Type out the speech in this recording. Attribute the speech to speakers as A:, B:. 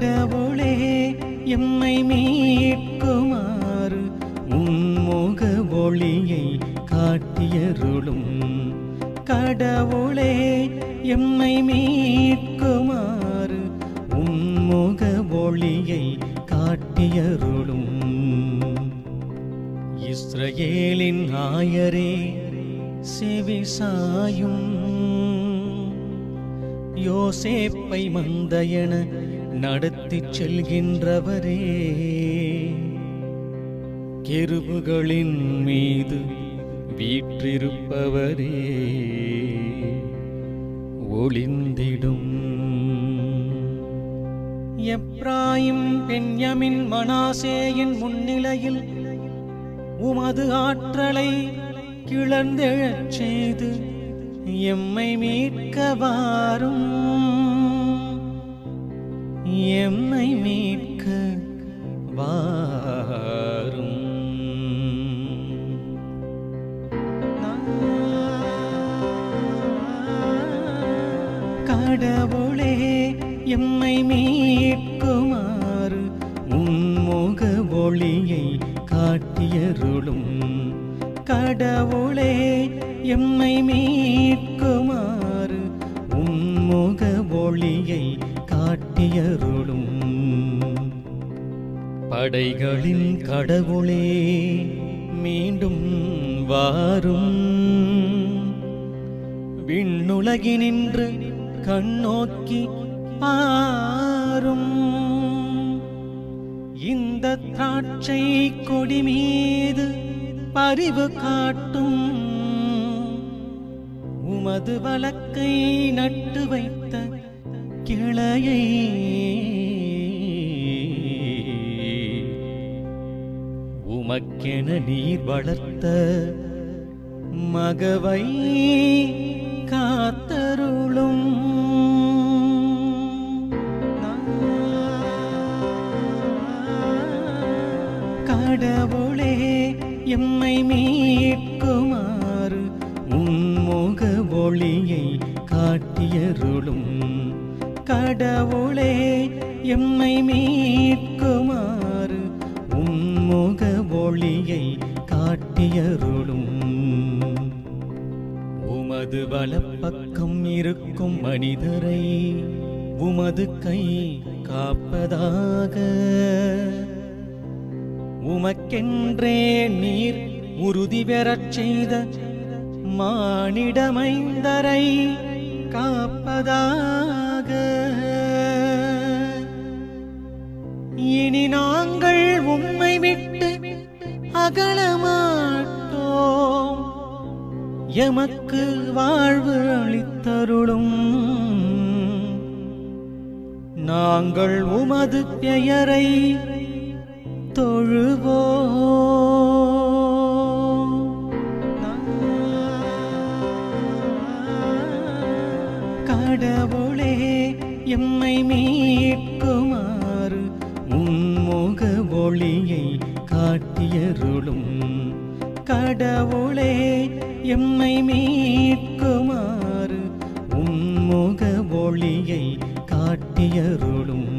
A: கடவுளே எம்மை மீட்குமாறு உன்முக ஒளியை காட்டியருளும் கடவுளே எம்மை மீட்குமாறு உன்முக ஒளியை காட்டியருளும் இஸ்ரவேலின் ஆயரே செவிசாயும் யோசேப்பை மந்தையன நடத்திச் செல்கின்றவரே கெருபுகளின் மீது வீற்றிருப்பவரே ஒளிந்திடும் எப்ராயிம் பென்யமின் மனாசேயின் முன்னிலையில் உமது ஆற்றலை கிளர்ந்தெழச் செய்து எம்மை மீட்க வாரும் எம்மை மீட்க வாரும் கடவுளே எம்மை மீட்குமாறு உன்முக ஒளியை காட்டியருளும் கடவுளே எம்மை மீட்குமாறு உன்முக ஒளியை காட்டியருளும் படைகளின் கடவுளே மீண்டும் வாரும் விண்ணுலகினின்று கண்ணோக்கி ஆரும் இந்த திராட்சை கொடி மீது பரிவு காட்டும் உமது வழக்கை நட்டு வைத்த கிளையை உமக்கென நீர் வளர்த்த மகவை காத்தருளும் கடவுளே எம்மை மீட்குமாறு உன்முக ஒளியை காட்டியருளும் கடவுளே எம்மை மீட்குமாறு உன்முக ஒளியை காட்டியருளும் உமது வலப்பக்கம் இருக்கும் மனிதரை உமது கை காப்பதாக உமக்கென்றே நீர் உறுதி பெறச் செய்த மானிடமைந்தரை காப்பதாக இனி நாங்கள் உம்மை விட்டு அகலமாட்டோம் எமக்கு வாழ்வு அளித்தருளும் நாங்கள் உமது பெயரை தொழுவோம் கடவுளே எம்மை மீட்குமாறு உன்முக ஒளியை காட்டியருளும் கடவுளே எம்மை மீட்குமாறு உன்முக ஒளியை காட்டியருளும்